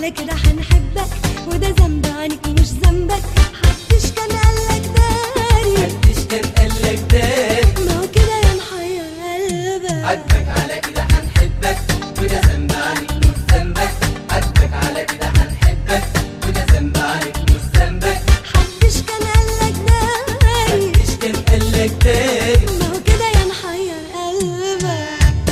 على كده هنحبك وده ذنب عنك مش ذنبك محدش كان قالك داري محدش كان قالك داري ما هو كده يا محير قلبك عاتبك على كده هنحبك وده ذنب عليك مش ذنبك عاتبك على كده هنحبك وده ذنب عليك مش ذنبك محدش كان قالك داري محدش كان قالك داري ما هو كده يا محير قلبك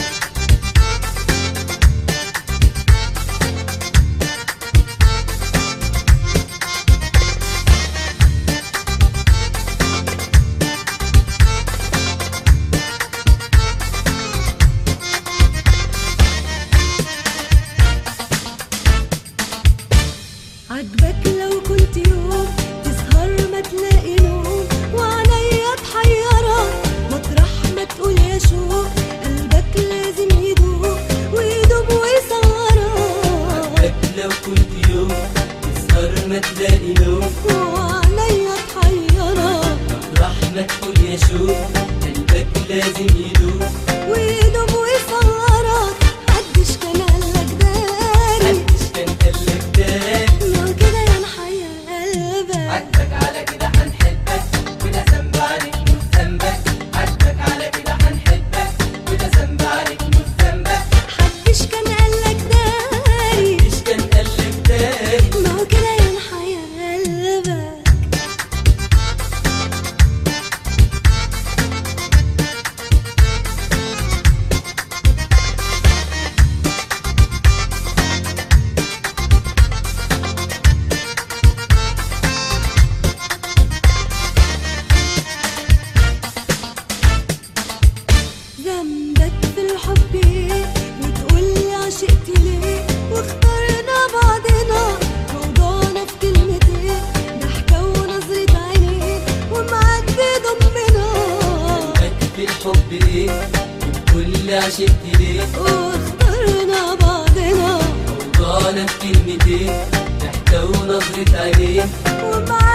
عجبك لو كنت يوم تسهر ما تلاقي نوم وعليا تحيرك مطرح ما تقول يا شوق قلبك لازم يدوب ويدوب ويسهرك عاتبك لو كنت يوم تسهر ما تلاقي نوم وعليا تحيرك راح ما تقول يا شوق قلبك لازم يدوب ويدوب ويسهرك محدش كان قالك داري محدش كان قالك داري ما كده يا محير قلبك عاتبك على كده هنحبك وده ذنب عليك مش ذنبك عاتبك على كده هنحبك وده ذنب عليك مش ذنبك محدش كان قالك داري محدش كان قالك داري ما هو كده يا محير قلبك ذنبك في الحب ايه وتقولي عشقت ليه واخترنا بعضنا موضوعنا في كلمتين ضحكة ونظرة عينين ومعاك بضمنا قلبك في الحب ايه وكل عشقت ليه واخترنا بعضنا موضوعنا في كلمتين ضحكة ونظرة عينين ومعاك